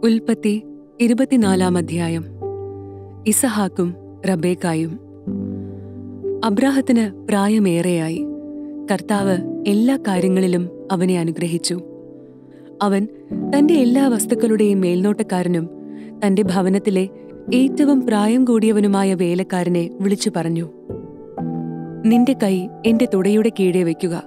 ഉൽപ്പത്തി ഇരുപത്തിനാലാം അധ്യായം ഇസഹാക്കും റബേക്കായും അബ്രാഹത്തിന് പ്രായമേറെയായി കർത്താവ് എല്ലാ കാര്യങ്ങളിലും അവനെ അനുഗ്രഹിച്ചു അവൻ തന്റെ എല്ലാ വസ്തുക്കളുടെയും മേൽനോട്ടക്കാരനും തന്റെ ഭവനത്തിലെ ഏറ്റവും പ്രായം കൂടിയവനുമായ വേലക്കാരനെ വിളിച്ചു പറഞ്ഞു നിന്റെ കൈ എന്റെ തുടയുടെ കീഴെ വയ്ക്കുക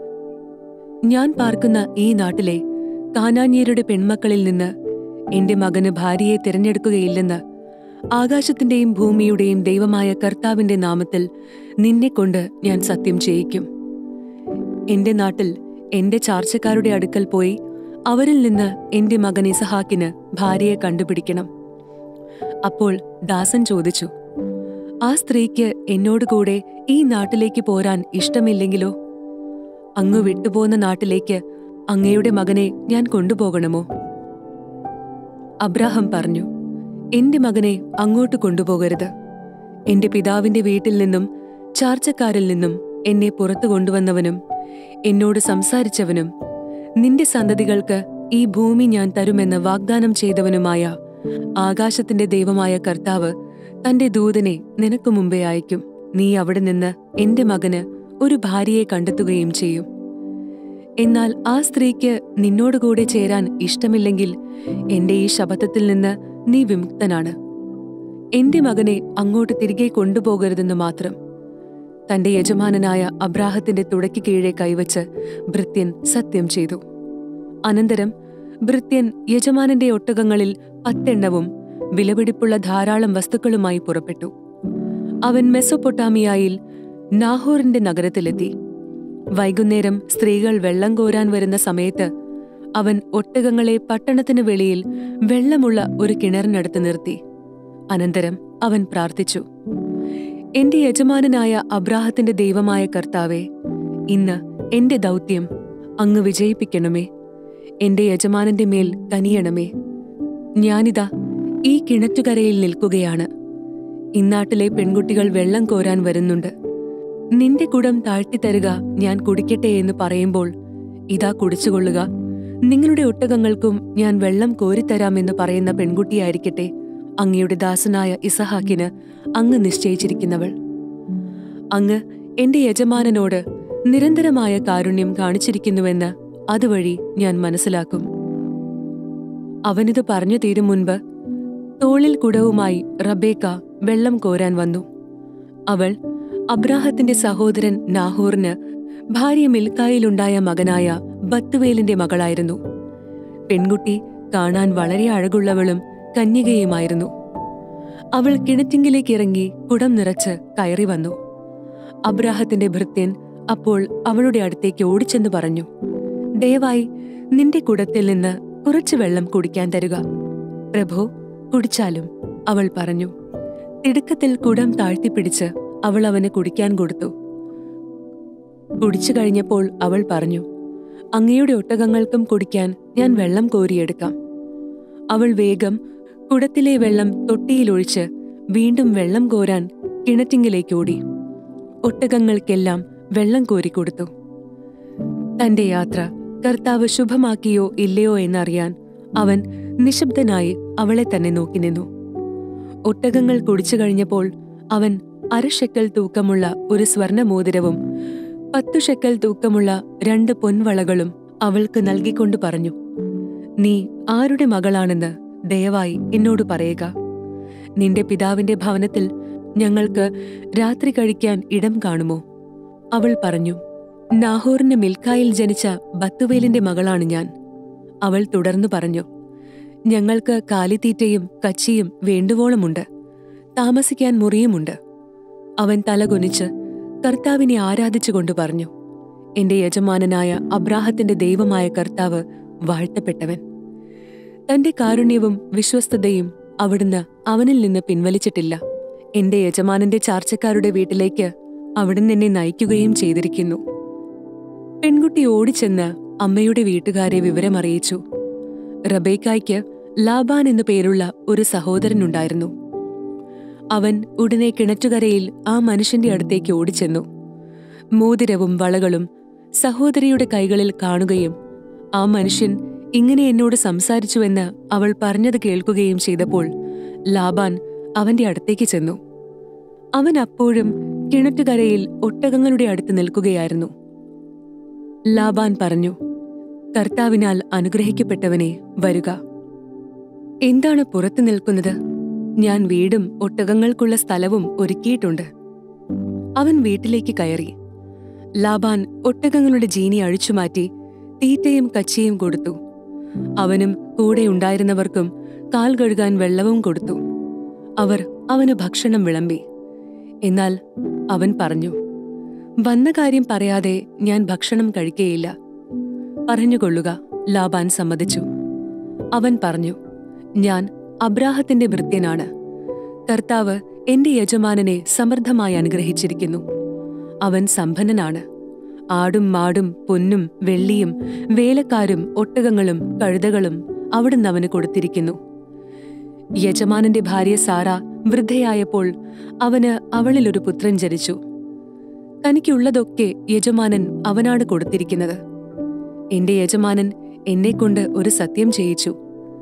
ഞാൻ പാർക്കുന്ന ഈ നാട്ടിലെ കാനാന്യരുടെ പെൺമക്കളിൽ നിന്ന് എന്റെ മകന് ഭാര്യയെ തിരഞ്ഞെടുക്കുകയില്ലെന്ന് ആകാശത്തിന്റെയും ഭൂമിയുടെയും ദൈവമായ കർത്താവിന്റെ നാമത്തിൽ നിന്നെക്കൊണ്ട് ഞാൻ സത്യം ചെയ്യിക്കും എന്റെ നാട്ടിൽ എന്റെ ചാർച്ചക്കാരുടെ അടുക്കൽ പോയി അവരിൽ നിന്ന് എന്റെ മകൻ ഇസഹാക്കിന് ഭാര്യയെ കണ്ടുപിടിക്കണം അപ്പോൾ ദാസൻ ചോദിച്ചു ആ സ്ത്രീക്ക് എന്നോട് കൂടെ ഈ നാട്ടിലേക്ക് പോരാൻ ഇഷ്ടമില്ലെങ്കിലോ അങ്ങ് വിട്ടുപോകുന്ന നാട്ടിലേക്ക് അങ്ങയുടെ മകനെ ഞാൻ കൊണ്ടുപോകണമോ അബ്രാഹം പറഞ്ഞു എന്റെ മകനെ അങ്ങോട്ട് കൊണ്ടുപോകരുത് എന്റെ പിതാവിന്റെ വീട്ടിൽ നിന്നും ചാർച്ചക്കാരിൽ നിന്നും എന്നെ പുറത്തു കൊണ്ടുവന്നവനും എന്നോട് സംസാരിച്ചവനും നിന്റെ സന്തതികൾക്ക് ഈ ഭൂമി ഞാൻ തരുമെന്ന് വാഗ്ദാനം ചെയ്തവനുമായ ആകാശത്തിന്റെ ദൈവമായ കർത്താവ് തന്റെ ദൂതനെ നിനക്ക് മുമ്പേ അയക്കും നീ അവിടെ നിന്ന് എന്റെ മകന് ഒരു ഭാര്യയെ കണ്ടെത്തുകയും ചെയ്യും എന്നാൽ ആ സ്ത്രീക്ക് നിന്നോടുകൂടെ ചേരാൻ ഇഷ്ടമില്ലെങ്കിൽ എന്റെ ഈ ശപഥത്തിൽ നിന്ന് നീ വിമുക്തനാണ് എന്റെ മകനെ അങ്ങോട്ട് തിരികെ കൊണ്ടുപോകരുതെന്ന് മാത്രം തന്റെ യജമാനനായ അബ്രാഹത്തിന്റെ തുടയ്ക്ക് കീഴെ കൈവച്ച് ഭൃത്യൻ സത്യം ചെയ്തു അനന്തരം ഭൃത്യൻ യജമാനന്റെ ഒട്ടകങ്ങളിൽ പത്തെണ്ണവും വിലപിടിപ്പുള്ള ധാരാളം വസ്തുക്കളുമായി പുറപ്പെട്ടു അവൻ മെസ്സൊപ്പൊട്ടാമിയായിൽ നാഹോറിന്റെ നഗരത്തിലെത്തി വൈകുന്നേരം സ്ത്രീകൾ വെള്ളം കോരാൻ വരുന്ന സമയത്ത് അവൻ ഒട്ടകങ്ങളെ പട്ടണത്തിന് വെളിയിൽ വെള്ളമുള്ള ഒരു കിണറിനടുത്ത് നിർത്തി അനന്തരം അവൻ പ്രാർത്ഥിച്ചു എന്റെ യജമാനനായ അബ്രാഹത്തിന്റെ ദൈവമായ കർത്താവെ ഇന്ന് എന്റെ ദൗത്യം അങ്ങ് വിജയിപ്പിക്കണമേ എന്റെ യജമാനന്റെ മേൽ കനിയണമേ ഞാനിതാ ഈ കിണറ്റുകരയിൽ നിൽക്കുകയാണ് ഇന്നാട്ടിലെ പെൺകുട്ടികൾ വെള്ളം കോരാൻ വരുന്നുണ്ട് നിന്റെ കുടം താഴ്ത്തിത്തരുക ഞാൻ കുടിക്കട്ടെ എന്ന് പറയുമ്പോൾ ഇതാ കുടിച്ചുകൊള്ളുക നിങ്ങളുടെ ഒട്ടകങ്ങൾക്കും ഞാൻ വെള്ളം കോരിത്തരാമെന്ന് പറയുന്ന പെൺകുട്ടിയായിരിക്കട്ടെ അങ്ങയുടെ ദാസനായ ഇസഹാക്കിന് അങ്ങ് നിശ്ചയിച്ചിരിക്കുന്നവൾ അങ്ങ് എന്റെ യജമാനനോട് നിരന്തരമായ കാരുണ്യം കാണിച്ചിരിക്കുന്നുവെന്ന് അതുവഴി ഞാൻ മനസ്സിലാക്കും അവനിത് പറഞ്ഞു തീരും മുൻപ് തോളിൽ കുടവുമായി റബേക്ക വെള്ളം കോരാൻ വന്നു അവൾ അബ്രാഹത്തിന്റെ സഹോദരൻ നാഹോറിന് ഭാര്യ മിൽക്കായിലുണ്ടായ മകനായ ബത്തുവേലിന്റെ മകളായിരുന്നു പെൺകുട്ടി കാണാൻ വളരെ അഴകുള്ളവളും കന്യകയുമായിരുന്നു അവൾ കിണറ്റിങ്കിലേക്ക് ഇറങ്ങി കുടം നിറച്ച് കയറി വന്നു അബ്രാഹത്തിന്റെ ഭൃത്യൻ അപ്പോൾ അവളുടെ അടുത്തേക്ക് ഓടിച്ചെന്ന് പറഞ്ഞു ദയവായി നിന്റെ കുടത്തിൽ നിന്ന് കുറച്ചു വെള്ളം കുടിക്കാൻ തരുക പ്രഭു കുടിച്ചാലും അവൾ പറഞ്ഞു തിടുക്കത്തിൽ കുടം താഴ്ത്തിപ്പിടിച്ച് അവൾ അവന് കുടിക്കാൻ കൊടുത്തു കുടിച്ചു കഴിഞ്ഞപ്പോൾ അവൾ പറഞ്ഞു അങ്ങയുടെ ഒട്ടകങ്ങൾക്കും കുടിക്കാൻ ഞാൻ വെള്ളം കോരിയെടുക്കാം അവൾ വേഗം കുടത്തിലെ വെള്ളം തൊട്ടിയിലൊഴിച്ച് വീണ്ടും വെള്ളം കോരാൻ കിണറ്റിങ്കിലേക്ക് ഓടി ഒട്ടകങ്ങൾക്കെല്ലാം വെള്ളം കോരിക്കൊടുത്തു തന്റെ യാത്ര കർത്താവ് ശുഭമാക്കിയോ ഇല്ലയോ എന്നറിയാൻ അവൻ നിശബ്ദനായി അവളെ തന്നെ നോക്കി നിന്നു ഒട്ടകങ്ങൾ കുടിച്ചു കഴിഞ്ഞപ്പോൾ അവൻ അരഷെക്കൽ തൂക്കമുള്ള ഒരു സ്വർണമോതിരവും പത്തു ഷെക്കൽ തൂക്കമുള്ള രണ്ട് പൊൻവളകളും അവൾക്ക് നൽകിക്കൊണ്ട് പറഞ്ഞു നീ ആരുടെ മകളാണെന്ന് ദയവായി എന്നോട് പറയുക നിന്റെ പിതാവിന്റെ ഭവനത്തിൽ ഞങ്ങൾക്ക് രാത്രി കഴിക്കാൻ ഇടം കാണുമോ അവൾ പറഞ്ഞു നാഹോറിന് മിൽക്കായിൽ ജനിച്ച ബത്തുവേലിന്റെ മകളാണ് ഞാൻ അവൾ തുടർന്നു പറഞ്ഞു ഞങ്ങൾക്ക് കാലിത്തീറ്റയും കച്ചിയും വേണ്ടുവോളമുണ്ട് താമസിക്കാൻ മുറിയുമുണ്ട് അവൻ തലകുനിച്ച് കർത്താവിനെ ആരാധിച്ചുകൊണ്ട് പറഞ്ഞു എന്റെ യജമാനനായ അബ്രാഹത്തിന്റെ ദൈവമായ കർത്താവ് വാഴ്ത്തപ്പെട്ടവൻ തന്റെ കാരുണ്യവും വിശ്വസ്തതയും അവിടുന്ന് അവനിൽ നിന്ന് പിൻവലിച്ചിട്ടില്ല എന്റെ യജമാനന്റെ ചാർച്ചക്കാരുടെ വീട്ടിലേക്ക് അവിടുന്ന് എന്നെ നയിക്കുകയും ചെയ്തിരിക്കുന്നു പെൺകുട്ടി ഓടിച്ചെന്ന് അമ്മയുടെ വീട്ടുകാരെ വിവരമറിയിച്ചു റബേക്കായ്ക്ക് ലാബാൻ എന്നു പേരുള്ള ഒരു സഹോദരനുണ്ടായിരുന്നു അവൻ ഉടനെ കിണറ്റുകരയിൽ ആ മനുഷ്യന്റെ അടുത്തേക്ക് ഓടിച്ചെന്നു മോതിരവും വളകളും സഹോദരിയുടെ കൈകളിൽ കാണുകയും ആ മനുഷ്യൻ ഇങ്ങനെ എന്നോട് സംസാരിച്ചുവെന്ന് അവൾ പറഞ്ഞത് കേൾക്കുകയും ചെയ്തപ്പോൾ ലാബാൻ അവന്റെ അടുത്തേക്ക് ചെന്നു അവൻ അപ്പോഴും കിണറ്റുകരയിൽ ഒട്ടകങ്ങളുടെ അടുത്ത് നിൽക്കുകയായിരുന്നു ലാബാൻ പറഞ്ഞു കർത്താവിനാൽ അനുഗ്രഹിക്കപ്പെട്ടവനെ വരുക എന്താണ് പുറത്തു നിൽക്കുന്നത് ഞാൻ വീടും ഒട്ടകങ്ങൾക്കുള്ള സ്ഥലവും ഒരുക്കിയിട്ടുണ്ട് അവൻ വീട്ടിലേക്ക് കയറി ലാബാൻ ഒട്ടകങ്ങളുടെ ജീനി അഴിച്ചുമാറ്റി തീറ്റയും കച്ചിയും കൊടുത്തു അവനും കൂടെ ഉണ്ടായിരുന്നവർക്കും കാൽ കഴുകാൻ വെള്ളവും കൊടുത്തു അവർ അവന് ഭക്ഷണം വിളമ്പി എന്നാൽ അവൻ പറഞ്ഞു വന്ന കാര്യം പറയാതെ ഞാൻ ഭക്ഷണം കഴിക്കുകയില്ല പറഞ്ഞുകൊള്ളുക ലാബാൻ സമ്മതിച്ചു അവൻ പറഞ്ഞു ഞാൻ അബ്രാഹത്തിന്റെ ഭൃത്യനാണ് കർത്താവ് എന്റെ യജമാനനെ സമൃദ്ധമായി അനുഗ്രഹിച്ചിരിക്കുന്നു അവൻ സമ്പന്നനാണ് ആടും മാടും പൊന്നും വെള്ളിയും വേലക്കാരും ഒട്ടകങ്ങളും കഴുതകളും അവിടുന്ന് അവന് കൊടുത്തിരിക്കുന്നു യജമാനന്റെ ഭാര്യ സാറ വൃദ്ധയായപ്പോൾ അവന് അവളിലൊരു പുത്രൻ ജനിച്ചു തനിക്കുള്ളതൊക്കെ യജമാനൻ അവനാണ് കൊടുത്തിരിക്കുന്നത് എന്റെ യജമാനൻ എന്നെക്കൊണ്ട് ഒരു സത്യം ചെയ്യിച്ചു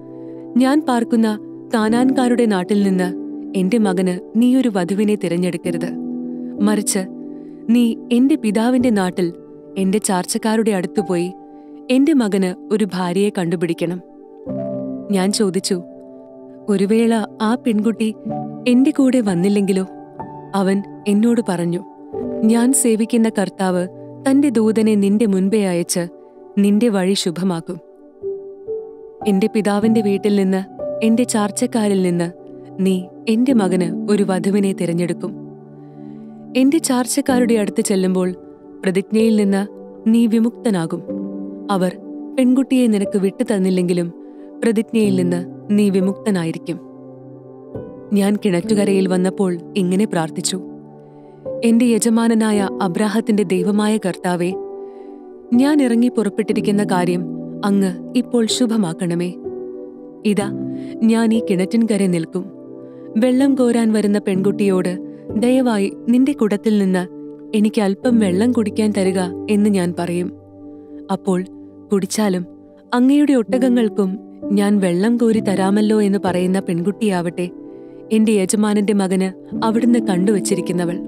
ഞാൻ പാർക്കുന്ന കാനാൻകാരുടെ നാട്ടിൽ നിന്ന് എന്റെ മകന് നീയൊരു വധുവിനെ തിരഞ്ഞെടുക്കരുത് മറിച്ച് നീ എന്റെ പിതാവിന്റെ നാട്ടിൽ എന്റെ ചാർച്ചക്കാരുടെ അടുത്തുപോയി എന്റെ മകന് ഒരു ഭാര്യയെ കണ്ടുപിടിക്കണം ഞാൻ ചോദിച്ചു ഒരു വേള ആ പെൺകുട്ടി എന്റെ കൂടെ വന്നില്ലെങ്കിലോ അവൻ എന്നോട് പറഞ്ഞു ഞാൻ സേവിക്കുന്ന കർത്താവ് തന്റെ ദൂതനെ നിന്റെ മുൻപേ അയച്ച് നിന്റെ വഴി ശുഭമാക്കും എന്റെ പിതാവിന്റെ വീട്ടിൽ നിന്ന് എന്റെ ചാർച്ചക്കാരിൽ നിന്ന് നീ എന്റെ മകന് ഒരു വധുവിനെ തിരഞ്ഞെടുക്കും എന്റെ ചാർച്ചക്കാരുടെ അടുത്ത് ചെല്ലുമ്പോൾ പ്രതിജ്ഞയിൽ നിന്ന് നീ വിമുക്തനാകും അവർ പെൺകുട്ടിയെ നിനക്ക് വിട്ടു തന്നില്ലെങ്കിലും പ്രതിജ്ഞയിൽ നിന്ന് നീ വിമുക്തനായിരിക്കും ഞാൻ കിണറ്റുകരയിൽ വന്നപ്പോൾ ഇങ്ങനെ പ്രാർത്ഥിച്ചു എന്റെ യജമാനനായ അബ്രാഹത്തിന്റെ ദൈവമായ കർത്താവെ ഞാൻ ഇറങ്ങി പുറപ്പെട്ടിരിക്കുന്ന കാര്യം അങ്ങ് ഇപ്പോൾ ശുഭമാക്കണമേ ഇതാ ഞാൻ ഈ കിണറ്റിൻകരെ നിൽക്കും വെള്ളം കോരാൻ വരുന്ന പെൺകുട്ടിയോട് ദയവായി നിന്റെ കുടത്തിൽ നിന്ന് എനിക്ക് അല്പം വെള്ളം കുടിക്കാൻ തരിക എന്ന് ഞാൻ പറയും അപ്പോൾ കുടിച്ചാലും അങ്ങയുടെ ഒട്ടകങ്ങൾക്കും ഞാൻ വെള്ളം കോരി തരാമല്ലോ എന്ന് പറയുന്ന പെൺകുട്ടിയാവട്ടെ എന്റെ യജമാനന്റെ മകന് അവിടുന്ന് കണ്ടുവച്ചിരിക്കുന്നവൾ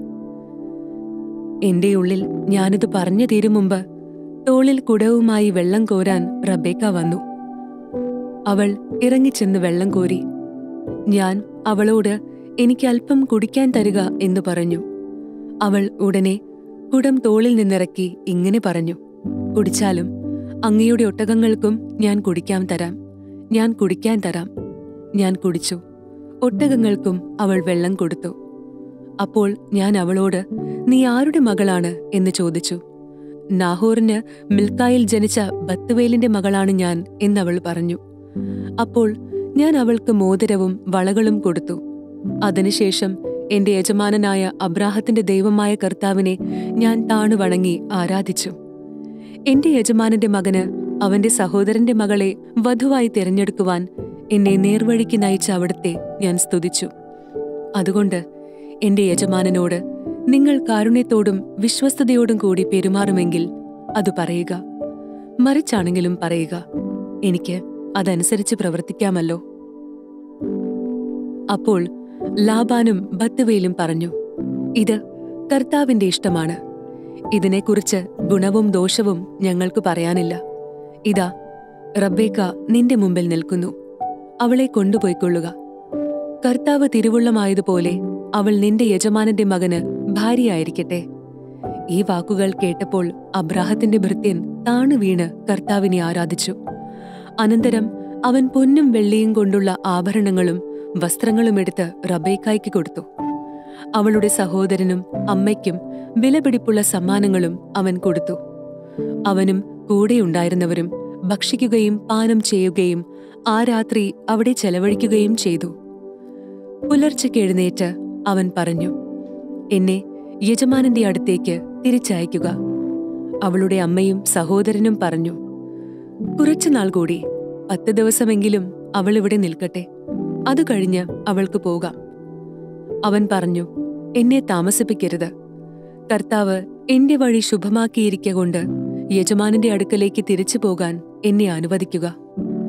എന്റെ ഉള്ളിൽ ഞാനിത് പറഞ്ഞു തീരും മുമ്പ് തോളിൽ കുടവുമായി വെള്ളം കോരാൻ റബേക്ക വന്നു അവൾ ഇറങ്ങിച്ചെന്ന് വെള്ളം കോരി ഞാൻ അവളോട് എനിക്ക് അല്പം കുടിക്കാൻ തരിക എന്ന് പറഞ്ഞു അവൾ ഉടനെ കുടം തോളിൽ നിന്നിറക്കി ഇങ്ങനെ പറഞ്ഞു കുടിച്ചാലും അങ്ങയുടെ ഒട്ടകങ്ങൾക്കും ഞാൻ കുടിക്കാൻ തരാം ഞാൻ കുടിക്കാൻ തരാം ഞാൻ കുടിച്ചു ഒട്ടകങ്ങൾക്കും അവൾ വെള്ളം കൊടുത്തു അപ്പോൾ ഞാൻ അവളോട് നീ ആരുടെ മകളാണ് എന്ന് ചോദിച്ചു നാഹോറിന് മിൽക്കായിൽ ജനിച്ച ബത്തുവേലിന്റെ മകളാണ് ഞാൻ എന്നവൾ പറഞ്ഞു അപ്പോൾ ഞാൻ അവൾക്ക് മോതിരവും വളകളും കൊടുത്തു അതിനുശേഷം എന്റെ യജമാനനായ അബ്രാഹത്തിന്റെ ദൈവമായ കർത്താവിനെ ഞാൻ താണു വണങ്ങി ആരാധിച്ചു എന്റെ യജമാനന്റെ മകന് അവന്റെ സഹോദരന്റെ മകളെ വധുവായി തിരഞ്ഞെടുക്കുവാൻ എന്നെ നേർവഴിക്ക് നയിച്ച അവിടുത്തെ ഞാൻ സ്തുതിച്ചു അതുകൊണ്ട് എന്റെ യജമാനനോട് നിങ്ങൾ കാരുണ്യത്തോടും വിശ്വസ്തയോടും കൂടി പെരുമാറുമെങ്കിൽ അത് പറയുക മറിച്ചാണെങ്കിലും പറയുക എനിക്ക് അതനുസരിച്ച് പ്രവർത്തിക്കാമല്ലോ അപ്പോൾ ലാബാനും ബത്തുവേലും പറഞ്ഞു ഇത് കർത്താവിന്റെ ഇഷ്ടമാണ് ഇതിനെക്കുറിച്ച് ഗുണവും ദോഷവും ഞങ്ങൾക്ക് പറയാനില്ല ഇതാ റബ്ബേക്ക നിന്റെ മുമ്പിൽ നിൽക്കുന്നു അവളെ കൊണ്ടുപോയിക്കൊള്ളുക കർത്താവ് തിരുവുള്ളമായതുപോലെ അവൾ നിന്റെ യജമാനന്റെ മകന് ഭാര്യയായിരിക്കട്ടെ ഈ വാക്കുകൾ കേട്ടപ്പോൾ അബ്രാഹത്തിന്റെ ഭൃത്യൻ താണു വീണ് കർത്താവിനെ ആരാധിച്ചു അനന്തരം അവൻ പൊന്നും വെള്ളിയും കൊണ്ടുള്ള ആഭരണങ്ങളും വസ്ത്രങ്ങളും എടുത്ത് റബേക്കായ്ക്ക് കൊടുത്തു അവളുടെ സഹോദരനും അമ്മയ്ക്കും വിലപിടിപ്പുള്ള സമ്മാനങ്ങളും അവൻ കൊടുത്തു അവനും കൂടെയുണ്ടായിരുന്നവരും ഭക്ഷിക്കുകയും പാനം ചെയ്യുകയും ആ രാത്രി അവിടെ ചെലവഴിക്കുകയും ചെയ്തു പുലർച്ചയ്ക്ക് എഴുന്നേറ്റ് അവൻ പറഞ്ഞു എന്നെ യജമാനന്റെ അടുത്തേക്ക് തിരിച്ചയക്കുക അവളുടെ അമ്മയും സഹോദരനും പറഞ്ഞു കുറച്ചുനാൾ കൂടി പത്ത് ദിവസമെങ്കിലും അവൾ ഇവിടെ നിൽക്കട്ടെ അത് കഴിഞ്ഞ് അവൾക്ക് പോകാം അവൻ പറഞ്ഞു എന്നെ താമസിപ്പിക്കരുത് കർത്താവ് എന്റെ വഴി ശുഭമാക്കിയിരിക്കൊണ്ട് യജമാനന്റെ അടുക്കലേക്ക് തിരിച്ചു പോകാൻ എന്നെ അനുവദിക്കുക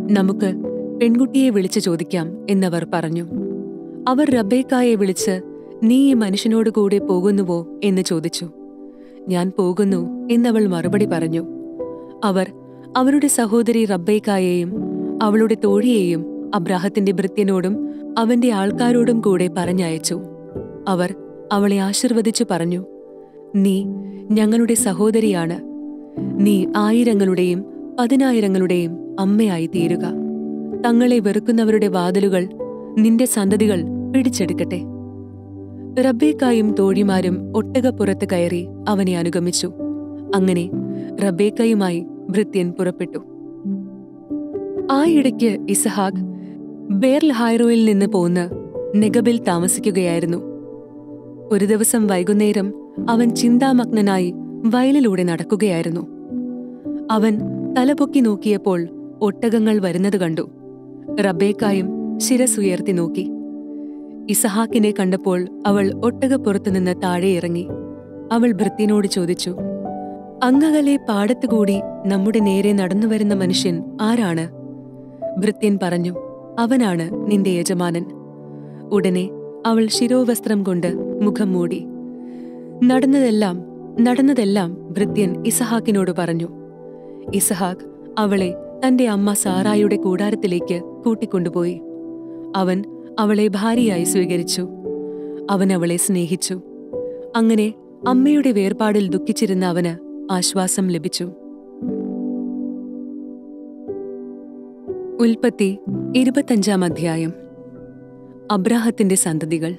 നമുക്ക് പെൺകുട്ടിയെ വിളിച്ചു ചോദിക്കാം എന്നവർ പറഞ്ഞു അവർ റബേക്കായെ വിളിച്ച് നീ ഈ മനുഷ്യനോട് കൂടെ പോകുന്നുവോ എന്ന് ചോദിച്ചു ഞാൻ പോകുന്നു എന്നവൾ മറുപടി പറഞ്ഞു അവർ അവരുടെ സഹോദരി റബ്ബേക്കായെയും അവളുടെ തോഴിയെയും അബ്രാഹത്തിന്റെ ഭൃത്യനോടും അവന്റെ ആൾക്കാരോടും കൂടെ പറഞ്ഞയച്ചു അവർ അവളെ ആശീർവദിച്ചു പറഞ്ഞു നീ ഞങ്ങളുടെ സഹോദരിയാണ് നീ ആയിരങ്ങളുടെയും പതിനായിരങ്ങളുടെയും അമ്മയായി തീരുക തങ്ങളെ വെറുക്കുന്നവരുടെ വാതിലുകൾ നിന്റെ സന്തതികൾ പിടിച്ചെടുക്കട്ടെ റബ്ബേക്കായും തോഴിമാരും ഒട്ടകപ്പുറത്ത് കയറി അവനെ അനുഗമിച്ചു അങ്ങനെ റബ്ബേക്കയുമായി ഭൃത്യൻ പുറപ്പെട്ടു ആയിടയ്ക്ക് ഇസഹാഗ് ബേർൽ ഹൈറോയിൽ നിന്ന് പോന്ന് നെഗബിൽ താമസിക്കുകയായിരുന്നു ഒരു ദിവസം വൈകുന്നേരം അവൻ ചിന്താമഗ്നനായി വയലിലൂടെ നടക്കുകയായിരുന്നു അവൻ തലപൊക്കി നോക്കിയപ്പോൾ ഒട്ടകങ്ങൾ വരുന്നത് കണ്ടു റബേക്കായും ശിരസുയർത്തി നോക്കി ഇസഹാക്കിനെ കണ്ടപ്പോൾ അവൾ ഒട്ടകപ്പുറത്തുനിന്ന് താഴെ ഇറങ്ങി അവൾ ഭൃത്യനോട് ചോദിച്ചു അങ്ങകലെ പാടത്തുകൂടി നമ്മുടെ നേരെ നടന്നുവരുന്ന മനുഷ്യൻ ആരാണ് ഭൃത്യൻ പറഞ്ഞു അവനാണ് നിന്റെ യജമാനൻ ഉടനെ അവൾ ശിരോവസ്ത്രം കൊണ്ട് മുഖം മൂടി നടന്നതെല്ലാം നടന്നതെല്ലാം ഭൃത്യൻ ഇസഹാക്കിനോട് പറഞ്ഞു ഇസഹാക്ക് അവളെ തന്റെ അമ്മ സാറായുടെ കൂടാരത്തിലേക്ക് കൂട്ടിക്കൊണ്ടുപോയി അവൻ അവളെ ഭാര്യയായി സ്വീകരിച്ചു അവൻ അവളെ സ്നേഹിച്ചു അങ്ങനെ അമ്മയുടെ വേർപാടിൽ ദുഃഖിച്ചിരുന്ന അവന് ആശ്വാസം ലഭിച്ചു ഉൽപ്പത്തി ഇരുപത്തഞ്ചാം അധ്യായം അബ്രാഹത്തിന്റെ സന്തതികൾ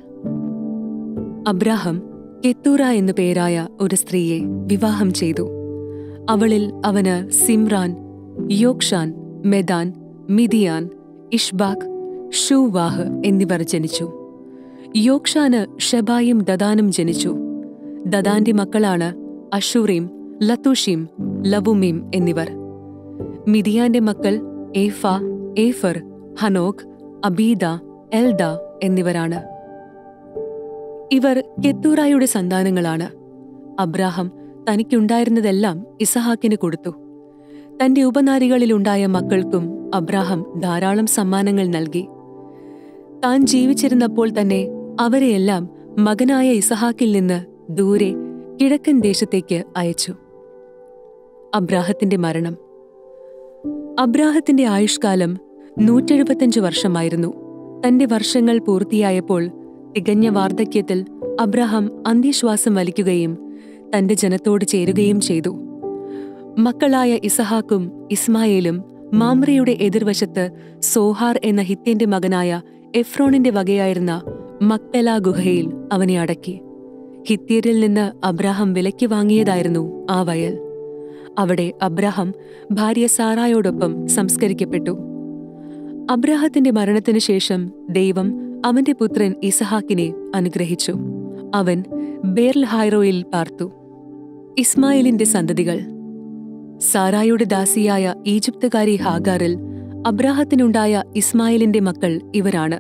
അബ്രാഹം കെത്തൂറ എന്നു പേരായ ഒരു സ്ത്രീയെ വിവാഹം ചെയ്തു അവളിൽ അവന് സിമ്രാൻ യോക്ഷാൻ മെദാൻ മിതിയാൻ ഇഷ്ബാഖ് ഷൂവാഹ് എന്നിവർ ജനിച്ചു യോക്ഷാന് ഷെബായും ദദാനും ജനിച്ചു ദദാന്റെ മക്കളാണ് അഷൂറീം ലത്തൂഷീം ലവുമീം എന്നിവർ മിതിയാന്റെ മക്കൾ ഏഫ ഏഫർ ഹനോക് അബീദ എൽദ എന്നിവരാണ് ഇവർ കെത്തൂറായുടെ സന്താനങ്ങളാണ് അബ്രാഹം തനിക്കുണ്ടായിരുന്നതെല്ലാം ഇസഹാക്കിന് കൊടുത്തു തന്റെ ഉപനാരികളിലുണ്ടായ മക്കൾക്കും അബ്രാഹം ധാരാളം സമ്മാനങ്ങൾ നൽകി താൻ ജീവിച്ചിരുന്നപ്പോൾ തന്നെ അവരെയെല്ലാം മകനായ ഇസഹാക്കിൽ നിന്ന് ദൂരെ കിഴക്കൻ ദേശത്തേക്ക് അയച്ചു അബ്രാഹത്തിന്റെ മരണം അബ്രാഹത്തിന്റെ ആയുഷ്കാലം നൂറ്റെഴുപത്തഞ്ച് വർഷമായിരുന്നു തന്റെ വർഷങ്ങൾ പൂർത്തിയായപ്പോൾ തികഞ്ഞ വാർദ്ധക്യത്തിൽ അബ്രഹാം അന്ത്യശ്വാസം വലിക്കുകയും തന്റെ ജനത്തോട് ചേരുകയും ചെയ്തു മക്കളായ ഇസഹാക്കും ഇസ്മായേലും മാമ്രയുടെ എതിർവശത്ത് സോഹാർ എന്ന ഹിത്യന്റെ മകനായ എഫ്രോണിന്റെ വകയായിരുന്ന മക്പെല ഗുഹയിൽ അവനെ അടക്കി ഹിത്യരിൽ നിന്ന് അബ്രാഹം വിലയ്ക്ക് വാങ്ങിയതായിരുന്നു ആ വയൽ അവിടെ അബ്രാഹം ഭാര്യ സാറായോടൊപ്പം സംസ്കരിക്കപ്പെട്ടു അബ്രാഹത്തിന്റെ മരണത്തിനു ശേഷം ദൈവം അവന്റെ പുത്രൻ ഇസഹാക്കിനെ അനുഗ്രഹിച്ചു അവൻ ബേർൽ ഹൈറോയിൽ പാർത്തു ഇസ്മായിലിന്റെ സന്തതികൾ സാറായുടെ ദാസിയായ ഈജിപ്തുകാരി ഹാഗാറിൽ അബ്രാഹത്തിനുണ്ടായ ഇസ്മായിലിന്റെ മക്കൾ ഇവരാണ്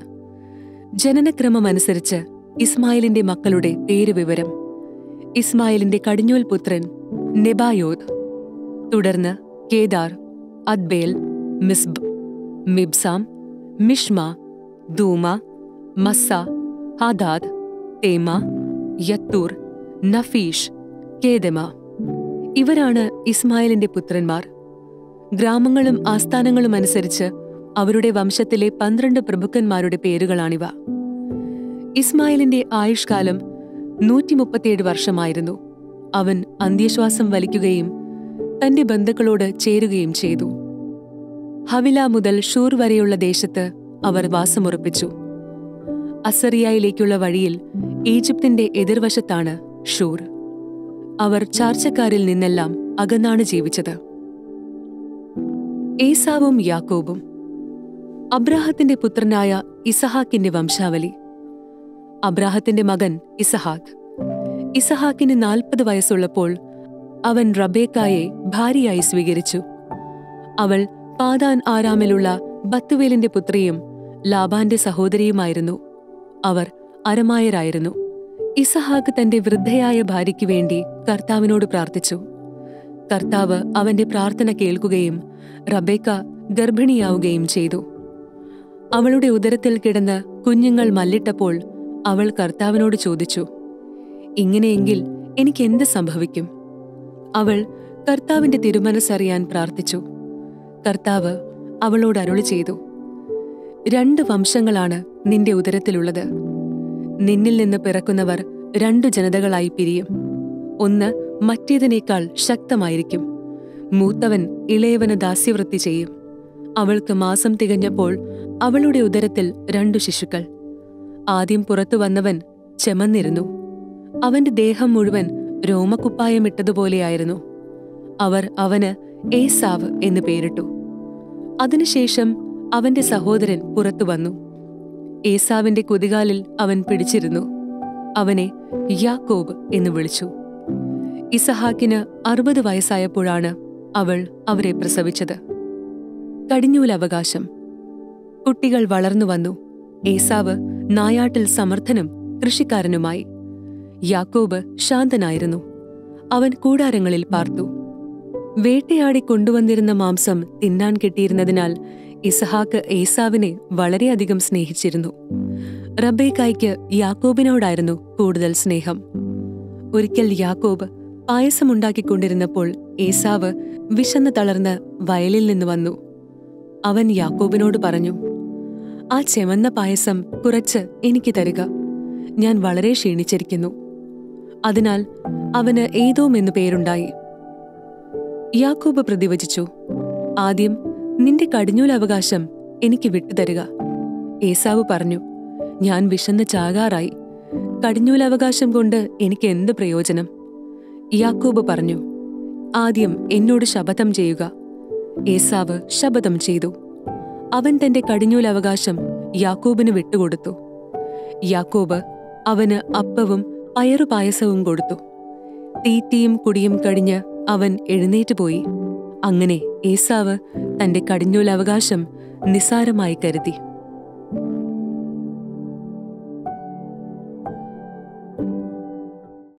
ജനനക്രമമനുസരിച്ച് ഇസ്മായിലിന്റെ മക്കളുടെ പേര് വിവരം ഇസ്മായിലിന്റെ കടിഞ്ഞൂൽ പുത്രൻ നെബായോദ് തുടർന്ന് കേദാർ അദ്ബേൽ മിസ്ബ് മിബ്സാം മിഷ്മ ദൂമ മസ്സ ഹാദാദ് തേമ യത്തൂർ നഫീഷ് കേദമ ഇവരാണ് ഇസ്മായിലിന്റെ പുത്രന്മാർ ഗ്രാമങ്ങളും ആസ്ഥാനങ്ങളും അനുസരിച്ച് അവരുടെ വംശത്തിലെ പന്ത്രണ്ട് പ്രഭുക്കന്മാരുടെ പേരുകളാണിവ ഇസ്മായിലിന്റെ ആയുഷ്കാലം നൂറ്റിമുപ്പത്തിയേഴ് വർഷമായിരുന്നു അവൻ അന്ത്യശ്വാസം വലിക്കുകയും തന്റെ ബന്ധുക്കളോട് ചേരുകയും ചെയ്തു ഹവില മുതൽ ഷൂർ വരെയുള്ള ദേശത്ത് അവർ വാസമുറപ്പിച്ചു അസറിയയിലേക്കുള്ള വഴിയിൽ ഈജിപ്തിന്റെ എതിർവശത്താണ് ഷൂർ അവർ ചാർച്ചക്കാരിൽ നിന്നെല്ലാം അകന്നാണ് ജീവിച്ചത് ഏസാവും യാക്കോബും അബ്രാഹത്തിന്റെ പുത്രനായ ഇസഹാക്കിന്റെ വംശാവലി അബ്രാഹത്തിന്റെ മകൻ ഇസഹാക്ക് ഇസഹാക്കിന് നാൽപ്പത് വയസ്സുള്ളപ്പോൾ അവൻ റബേക്കായെ ഭാര്യയായി സ്വീകരിച്ചു അവൾ പാതാൻ ആരാമിലുള്ള ബത്തുവേലിന്റെ പുത്രിയും ലാബാന്റെ സഹോദരിയുമായിരുന്നു അവർ അരമായരായിരുന്നു ഇസഹാക്ക് തന്റെ വൃദ്ധയായ ഭാര്യയ്ക്ക് വേണ്ടി കർത്താവിനോട് പ്രാർത്ഥിച്ചു കർത്താവ് അവന്റെ പ്രാർത്ഥന കേൾക്കുകയും റബേക്ക ഗർഭിണിയാവുകയും ചെയ്തു അവളുടെ ഉദരത്തിൽ കിടന്ന് കുഞ്ഞുങ്ങൾ മല്ലിട്ടപ്പോൾ അവൾ കർത്താവിനോട് ചോദിച്ചു ഇങ്ങനെയെങ്കിൽ എനിക്ക് എന്ത് സംഭവിക്കും അവൾ കർത്താവിന്റെ തിരുമനസ്സറിയാൻ പ്രാർത്ഥിച്ചു കർത്താവ് അവളോട് അരുളി ചെയ്തു രണ്ട് വംശങ്ങളാണ് നിന്റെ ഉദരത്തിലുള്ളത് നിന്നിൽ നിന്ന് പിറക്കുന്നവർ രണ്ടു ജനതകളായി പിരിയും ഒന്ന് മറ്റേതിനേക്കാൾ ശക്തമായിരിക്കും മൂത്തവൻ ഇളയവന് ദാസ്യവൃത്തി ചെയ്യും അവൾക്ക് മാസം തികഞ്ഞപ്പോൾ അവളുടെ ഉദരത്തിൽ രണ്ടു ശിശുക്കൾ ആദ്യം പുറത്തു വന്നവൻ ചെമന്നിരുന്നു അവന്റെ ദേഹം മുഴുവൻ രോമക്കുപ്പായമിട്ടതുപോലെയായിരുന്നു അവർ അവന് ഏസാവ് എന്ന് പേരിട്ടു അതിനുശേഷം അവന്റെ സഹോദരൻ പുറത്തു വന്നു ഏസാവിന്റെ കുതികാലിൽ അവൻ പിടിച്ചിരുന്നു അവനെ യാക്കോബ് എന്ന് വിളിച്ചു ഇസഹാക്കിന് അറുപത് വയസ്സായപ്പോഴാണ് അവൾ അവരെ പ്രസവിച്ചത് കടിഞ്ഞൂലവകാശം കുട്ടികൾ വളർന്നു വന്നു ഏസാവ് നായാട്ടിൽ സമർത്ഥനും കൃഷിക്കാരനുമായി യാക്കോബ് ശാന്തനായിരുന്നു അവൻ കൂടാരങ്ങളിൽ പാർത്തു വേട്ടയാടി കൊണ്ടുവന്നിരുന്ന മാംസം തിന്നാൻ കിട്ടിയിരുന്നതിനാൽ ഇസഹാക്ക് ഏസാവിനെ വളരെയധികം സ്നേഹിച്ചിരുന്നു റബേക്കായ്ക്ക് യാക്കോബിനോടായിരുന്നു കൂടുതൽ സ്നേഹം ഒരിക്കൽ യാക്കോബ് പായസമുണ്ടാക്കിക്കൊണ്ടിരുന്നപ്പോൾ ഏസാവ് വിശന്ന് തളർന്ന് വയലിൽ നിന്ന് വന്നു അവൻ യാക്കോബിനോട് പറഞ്ഞു ആ ചെമന്ന പായസം കുറച്ച് എനിക്ക് തരിക ഞാൻ വളരെ ക്ഷീണിച്ചിരിക്കുന്നു അതിനാൽ അവന് ഏതോം എന്നു പേരുണ്ടായി യാക്കോബ് പ്രതിവചിച്ചു ആദ്യം നിന്റെ കടിഞ്ഞൂലവകാശം എനിക്ക് വിട്ടുതരിക ഏസാവ് പറഞ്ഞു ഞാൻ വിശന്ന് ചാകാറായി കടിഞ്ഞൂലവകാശം കൊണ്ട് എനിക്ക് എന്ത് പ്രയോജനം യാക്കോബ് പറഞ്ഞു ആദ്യം എന്നോട് ശപഥം ചെയ്യുക ഏസാവ് ശപഥം ചെയ്തു അവൻ തന്റെ കടിഞ്ഞൂലവകാശം യാക്കോബിന് വിട്ടുകൊടുത്തു യാക്കോബ് അവന് അപ്പവും പയറുപായസവും കൊടുത്തു തീറ്റിയും കുടിയും കഴിഞ്ഞ് അവൻ എഴുന്നേറ്റ് പോയി അങ്ങനെ ഏസാവ് തന്റെ കടിഞ്ഞൂലവകാശം നിസാരമായി കരുതി